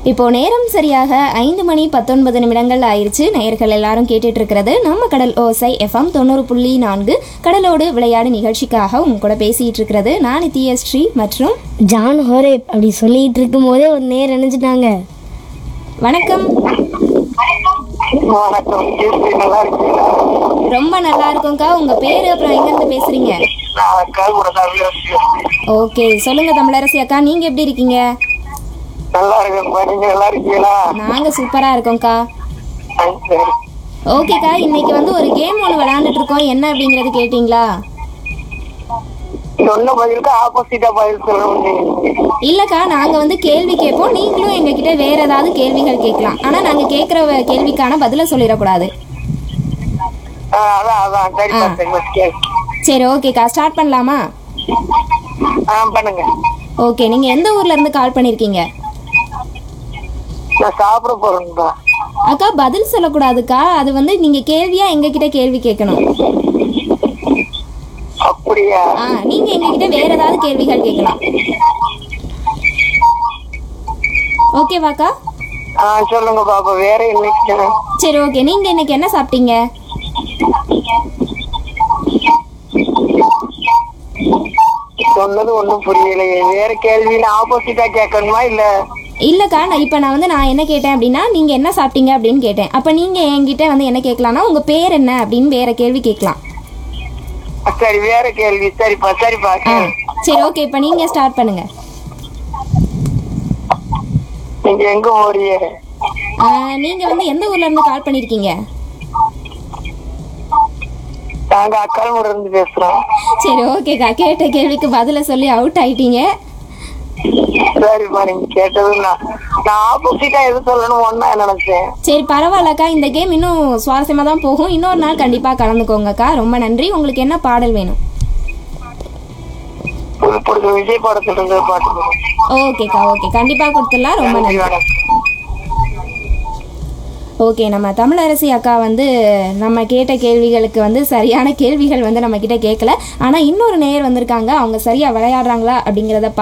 இப்போ நேரம் சரியாக ஐந்து மணி பத்தொன்பது நிமிடங்கள் ஆயிருச்சு நேயர்கள் எல்லாரும் கேட்டுட்டு இருக்கிறது நம்ம கடல் ஓசை எஃப்எம் தொண்ணூறு புள்ளி நான்கு கடலோடு விளையாடு நிகழ்ச்சிக்காக உங்க கூட பேசிட்டு இருக்கிறது நான் நித்யஸ்ரீ மற்றும் ஜான் ஹோரேப் அப்படி சொல்லிட்டு இருக்கும் போதே ஒரு நேர் நினைச்சிட்டாங்க வணக்கம் வணக்கம் கீர்த்தி நல்லா இருக்கீங்களா ரொம்ப நல்லா இருக்கோங்க்கா உங்க பேரு அப்புறம் எங்கேருந்து பேசுறீங்க நான் கருகுட தமிழரசி ஓகே சொல்லுங்க தமிழரசி அக்கா நீங்க எப்படி இருக்கீங்க நல்லா இருக்கேன்ப்பா நீங்க நல்லா இருக்கீங்களா நாங்க சூப்பரா இருக்கோம்க்கா ஆ, சரி ஓகேக்கா இன்னைக்கு வந்து ஒரு கேம் ஒன்று விளையாண்டுட்டு இருக்கோம் என்ன அப்படிங்கறது கேட்டிங்களா சொன்ன பதிலுக்கு ஆப்போசிட்டா பதில் சொல்லணும் இல்லக்கா நாங்க வந்து கேள்வி கேட்போம் நீங்களும் எங்ககிட்ட வேற ஏதாவது கேள்விகள் கேட்கலாம் ஆனா நாங்க கேட்குற கேள்விக்கான பதில சொல்லிடக்கூடாது ஆ, அதான் அதான் சரிப்பா ஆ. சரிப்பா சரி சரி ஓகேக்கா ஸ்டார்ட் பண்ணலாமா ஆ பண்ணுங்க ஓகே நீங்க எந்த ஊர்ல இருந்து கால் பண்ணிருக்கீங்க நான் சாப்பிட போறேன்ப்பா அக்கா பதில் சொல்லக்கூடாதுக்கா அது வந்து நீங்க கேள்வியா எங்ககிட்ட கேள்வி கேட்கணும் அப்படியா ஆ நீங்க எங்ககிட்ட வேற ஏதாவது கேள்விகள் கேட்கலாம் ஓகேவாக்கா ஆ சொல்லுங்க பாப்பா வேற இன்னைக்கு சரி ஓகே நீங்க இன்னைக்கு என்ன சாப்பிட்டீங்க சொன்னது ஒண்ணும் புரியலையே வேற கேள்வியில ஆப்போசிட்டா கேட்கணுமா இல்ல இல்லக்கா நான் இப்போ நான் வந்து நான் என்ன கேட்டேன் அப்படின்னா நீங்க என்ன சாப்பிட்டீங்க அப்படின்னு கேட்டேன் அப்ப நீங்க என்கிட்ட வந்து என்ன கேட்கலாம்னா உங்க பேர் என்ன அப்படின்னு வேற கேள்வி கேட்கலாம் சரி வேற கேள்வி சரிப்பா சரிப்பா ஆ சரி ஓகே இப்போ நீங்க ஸ்டார்ட் பண்ணுங்க நீங்க எங்க போறீங்க ஆ, நீங்க வந்து எந்த ஊர்ல இருந்து கால் பண்ணிருக்கீங்க நாங்க அக்காலமுறை இருந்து பேசுறோம் சரி ஓகேக்கா கேட்ட கேள்விக்கு பதில சொல்லி அவுட் ஆயிட்டீங்க சரிப்பா நீங்க கேட்டது நான் நான் ஆப்போசிட்டா எது சொல்லணும் ஒன்னா நினைச்சேன் சரி பரவாயில்லக்கா இந்த கேம் இன்னும் சுவாரஸ்யமா தான் போகும் இன்னொரு நாள் கண்டிப்பா கலந்துக்கோங்கக்கா ரொம்ப நன்றி உங்களுக்கு என்ன பாடல் வேணும் புது புது விஜய் படத்துல இருந்து பாட்டு போடுறோம். ஓகேக்கா ஓகே கண்டிப்பா கொடுத்துடலாம் ரொம்ப நன்றி நன்றி வணக்கம் ஓகே நம்ம தமிழரசி அக்கா வந்து நம்ம கேட்ட கேள்விகளுக்கு வந்து சரியான கேள்விகள் வந்து நம்ம கிட்ட கேட்கல ஆனால் இன்னொரு நேயர் வந்திருக்காங்க அவங்க சரியா விளையாடுறாங்களா அப்படிங்கிறத